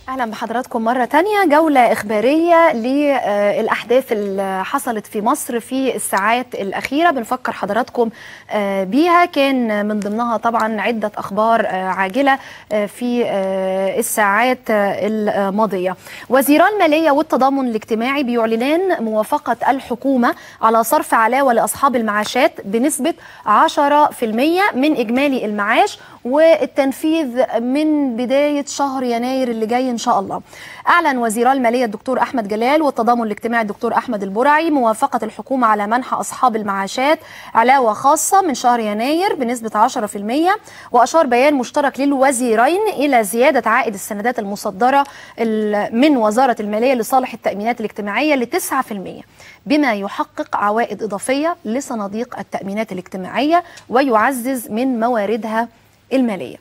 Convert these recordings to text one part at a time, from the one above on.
اهلا بحضراتكم مره تانية جوله اخباريه للاحداث اللي حصلت في مصر في الساعات الاخيره بنفكر حضراتكم بيها كان من ضمنها طبعا عده اخبار عاجله في الساعات الماضيه وزيرا الماليه والتضامن الاجتماعي بيعلنان موافقه الحكومه على صرف علاوه لاصحاب المعاشات بنسبه 10% من اجمالي المعاش والتنفيذ من بدايه شهر يناير اللي جاي ان شاء الله. اعلن وزيرا الماليه الدكتور احمد جلال والتضامن الاجتماعي الدكتور احمد البرعي موافقه الحكومه على منح اصحاب المعاشات علاوه خاصه من شهر يناير بنسبه 10% واشار بيان مشترك للوزيرين الى زياده عائد السندات المصدره من وزاره الماليه لصالح التامينات الاجتماعيه ل 9% بما يحقق عوائد اضافيه لصناديق التامينات الاجتماعيه ويعزز من مواردها الماليه.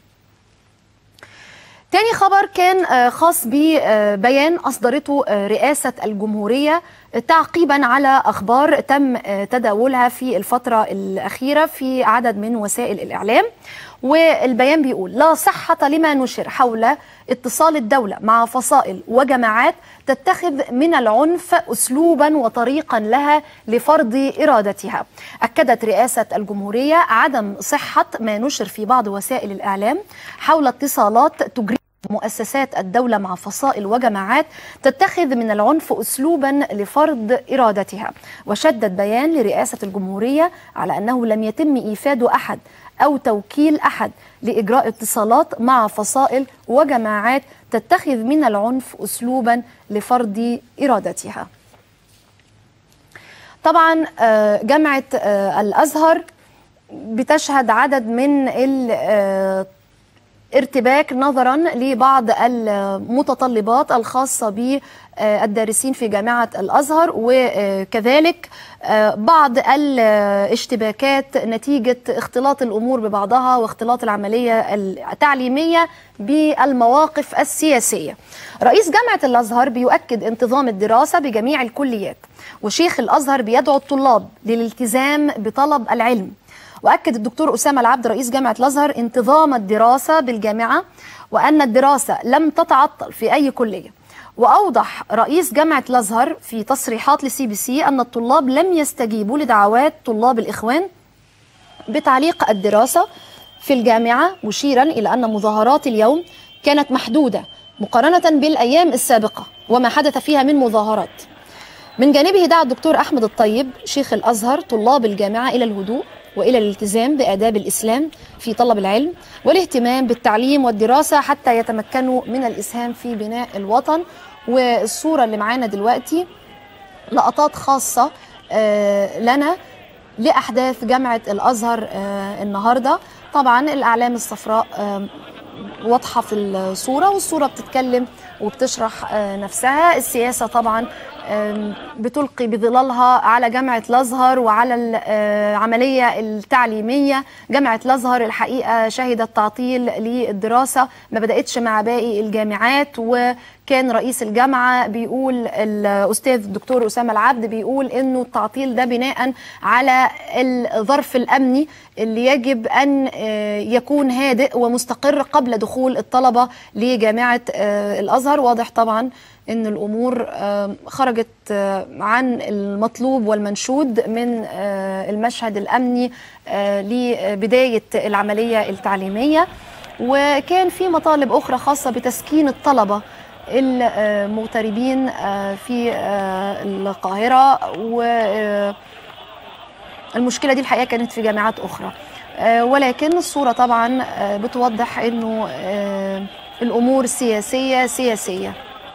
تاني خبر كان خاص ببيان أصدرته رئاسة الجمهورية تعقيبا على أخبار تم تداولها في الفترة الأخيرة في عدد من وسائل الإعلام والبيان بيقول لا صحة لما نشر حول اتصال الدولة مع فصائل وجماعات تتخذ من العنف أسلوبا وطريقا لها لفرض إرادتها أكدت رئاسة الجمهورية عدم صحة ما نشر في بعض وسائل الإعلام حول اتصالات تجري مؤسسات الدولة مع فصائل وجماعات تتخذ من العنف أسلوبا لفرض إرادتها وشدد بيان لرئاسة الجمهورية على أنه لم يتم إيفاد أحد أو توكيل أحد لإجراء اتصالات مع فصائل وجماعات تتخذ من العنف أسلوبا لفرض إرادتها طبعا جامعة الأزهر بتشهد عدد من ارتباك نظرا لبعض المتطلبات الخاصه بالدارسين في جامعه الازهر وكذلك بعض الاشتباكات نتيجه اختلاط الامور ببعضها واختلاط العمليه التعليميه بالمواقف السياسيه. رئيس جامعه الازهر بيؤكد انتظام الدراسه بجميع الكليات وشيخ الازهر بيدعو الطلاب للالتزام بطلب العلم. واكد الدكتور اسامه العبد رئيس جامعه الازهر انتظام الدراسه بالجامعه وان الدراسه لم تتعطل في اي كليه واوضح رئيس جامعه الازهر في تصريحات لسي بي سي ان الطلاب لم يستجيبوا لدعوات طلاب الاخوان بتعليق الدراسه في الجامعه مشيرا الى ان مظاهرات اليوم كانت محدوده مقارنه بالايام السابقه وما حدث فيها من مظاهرات من جانبه دعا الدكتور احمد الطيب شيخ الازهر طلاب الجامعه الى الهدوء والى الالتزام باداب الاسلام في طلب العلم والاهتمام بالتعليم والدراسه حتى يتمكنوا من الاسهام في بناء الوطن والصوره اللي معانا دلوقتي لقطات خاصه لنا لاحداث جامعه الازهر النهارده طبعا الاعلام الصفراء واضحه في الصوره والصوره بتتكلم وبتشرح نفسها السياسه طبعا بتلقي بظلالها على جامعة الأزهر وعلى العملية التعليمية جامعة الأزهر الحقيقة شهدت تعطيل للدراسة ما بدأتش مع باقي الجامعات وكان رئيس الجامعة بيقول الأستاذ الدكتور أسامة العبد بيقول أنه التعطيل ده بناء على الظرف الأمني اللي يجب أن يكون هادئ ومستقر قبل دخول الطلبة لجامعة الأزهر واضح طبعا ان الامور خرجت عن المطلوب والمنشود من المشهد الامني لبدايه العمليه التعليميه وكان في مطالب اخرى خاصه بتسكين الطلبه المغتربين في القاهره والمشكله دي الحقيقه كانت في جامعات اخرى ولكن الصوره طبعا بتوضح انه الامور السياسيه سياسيه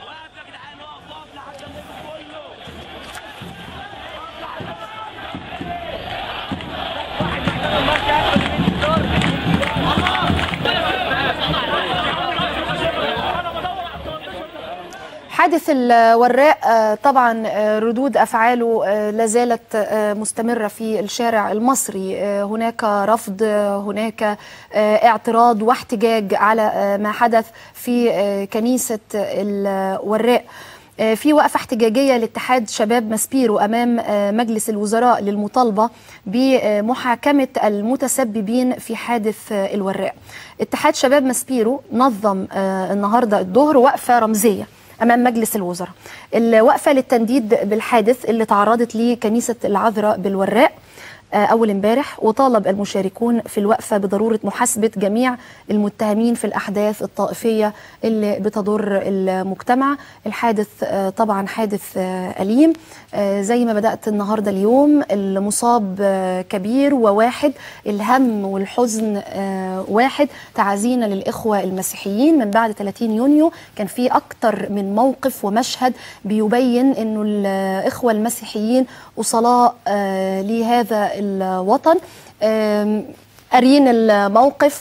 حادث الوراق طبعا ردود افعاله لا زالت مستمره في الشارع المصري هناك رفض هناك اعتراض واحتجاج على ما حدث في كنيسه الوراق آه، في وقفة احتجاجية لاتحاد شباب ماسبيرو أمام آه، مجلس الوزراء للمطالبة بمحاكمة المتسببين في حادث آه، الوراق اتحاد شباب ماسبيرو نظم آه، النهاردة الظهر وقفة رمزية امام مجلس الوزراء الوقفه للتنديد بالحادث اللي تعرضت ليه كنيسه العذراء بالوراق آه، اول امبارح وطالب المشاركون في الوقفه بضروره محاسبه جميع المتهمين في الاحداث الطائفيه اللي بتضر المجتمع الحادث آه، طبعا حادث آه، اليم آه، زي ما بدات النهارده اليوم المصاب آه، كبير وواحد الهم والحزن آه، واحد تعازينا للاخوه المسيحيين من بعد 30 يونيو كان في اكتر من موقف ومشهد بيبين انه الاخوه المسيحيين وصلاء آه، لهذا الوطن آم، قاريين الموقف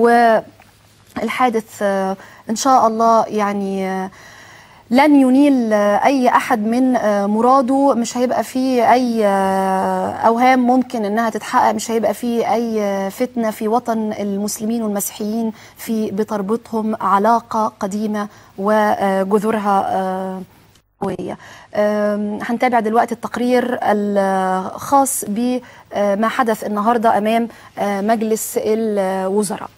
والحادث آه، ان شاء الله يعني آه، لن ينيل آه، اي احد من آه، مراده مش هيبقى فيه اي آه، اوهام ممكن انها تتحقق مش هيبقى فيه اي آه، فتنه في وطن المسلمين والمسيحيين في بتربطهم علاقه قديمه وجذورها آه، قوية آم، هنتابع دلوقتي التقرير الخاص بما حدث النهاردة أمام آه، مجلس الوزراء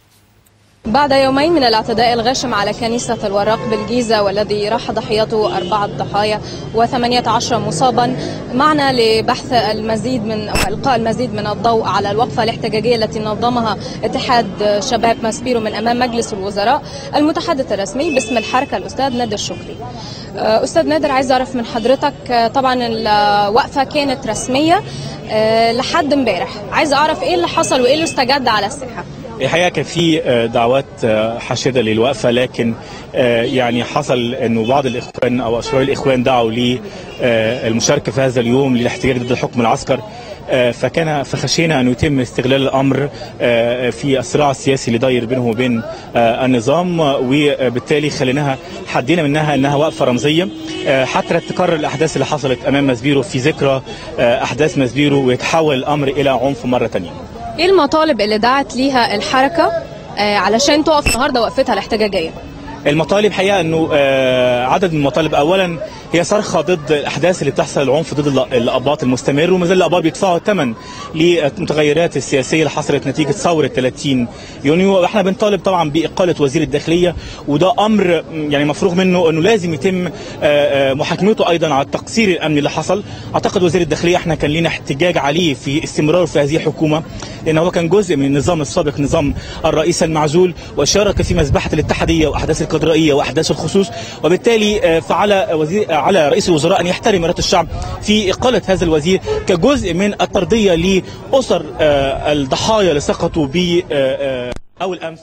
بعد يومين من الاعتداء الغاشم على كنيسة الوراق بالجيزة والذي راح ضحيته أربعة ضحايا وثمانية عشر مصابا معنا لبحث المزيد من أو إلقاء المزيد من الضوء على الوقفة الاحتجاجية التي نظمها اتحاد شباب ماسبيرو من أمام مجلس الوزراء المتحدث الرسمي باسم الحركة الأستاذ نادر شكري آه، أستاذ نادر عايز أعرف من حضرتك آه، طبعا الوقفة كانت رسمية آه، لحد امبارح عايز أعرف إيه اللي حصل وإيه اللي استجد على الساحة الحقيقه كان في آه، دعوات آه، حاشده للوقفه لكن آه، يعني حصل انه بعض الاخوان او اشرار الاخوان دعوا للمشاركه في هذا اليوم للاحتجاج ضد حكم العسكر آه، فكان فخشينا ان يتم استغلال الامر آه، في الصراع السياسي اللي داير بينه وبين آه، النظام آه، وبالتالي خليناها حدينا منها انها وقفه رمزيه آه، حتى لا تتكرر الاحداث اللي حصلت امام ماسبيرو في ذكرى آه، احداث ماسبيرو ويتحول الامر الى عنف مره ثانيه ايه المطالب اللي دعت ليها الحركه آه، علشان تقف النهارده وقفتها الاحتجاجيه المطالب حقيقه انه آه، عدد من المطالب اولا هي صرخه ضد الاحداث اللي بتحصل العنف ضد الل- الاباط المستمر وما زال الاباط بيدفعوا الثمن للمتغيرات السياسيه اللي حصلت نتيجه ثوره 30 يونيو واحنا بنطالب طبعا باقاله وزير الداخليه وده امر م، يعني مفروغ منه انه لازم يتم آه، آه، محاكمته ايضا على التقصير الامني اللي حصل اعتقد وزير الداخليه احنا كان لنا احتجاج عليه في استمراره في هذه الحكومه لان هو كان جزء من النظام السابق نظام الرئيس المعزول وشارك في مذبحه الاتحاديه واحداث الكاتدرائيه واحداث الخصوص وبالتالي آه، فعلى وزير على رئيس الوزراء ان يحترم اراده الشعب في اقاله هذا الوزير كجزء من الترضيه لاسر آه، الضحايا اللي سقطوا ب آه، آه، اول امس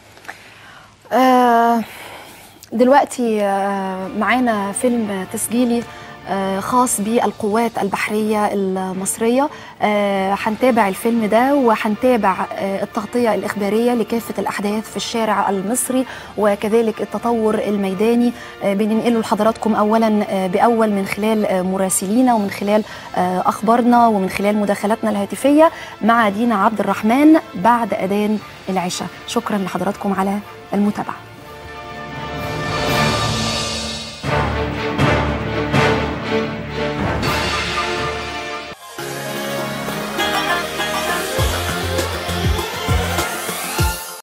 آه، دلوقتي آه، معانا فيلم تسجيلي آه، خاص بالقوات البحرية المصرية آه، هنتابع الفيلم ده وهنتابع آه، التغطية الإخبارية لكافة الأحداث في الشارع المصري وكذلك التطور الميداني آه، بننقله لحضراتكم أولا آه، بأول من خلال آه، مراسلينا ومن خلال آه، أخبارنا ومن خلال مداخلاتنا الهاتفية مع دينا عبد الرحمن بعد أذان العشاء شكرا لحضراتكم على المتابعة